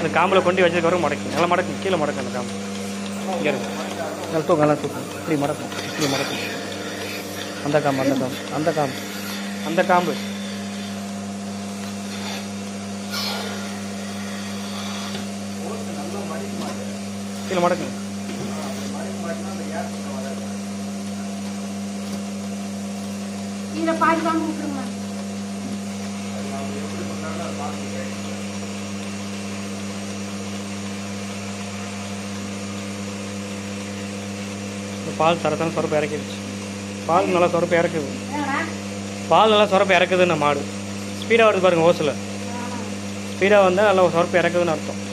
இந்த காம்பில் கொண்டு வச்சதுக்கு வரும் மடக்கு நல்லா மடக்கு கீழே மடக்கு அந்த காம்பு இங்கே இருக்கு நல்லா தூக்கம் நல்லா தூக்கம் இப்படி மடக்கும் இப்படி மடக்கும் அந்த காம்பு அந்த காம்பு அந்த காம்பு அந்த காம்பு கீழே மடக்குங்க இதில் பாதி வாங்க விட்டுருங்க இந்த பால் தரத்தான சொரப்பு இறக்கிடுச்சு பால் நல்லா சொரப்பு இறக்குது என்னடா பால் நல்லா சொரப்பு இறக்குதுன்னு மாடு ஸ்பீடாக வருது பாருங்க ஓசில் ஸ்பீடாக வந்தால் நல்லா சொரப்பு இறக்குதுன்னு அர்த்தம்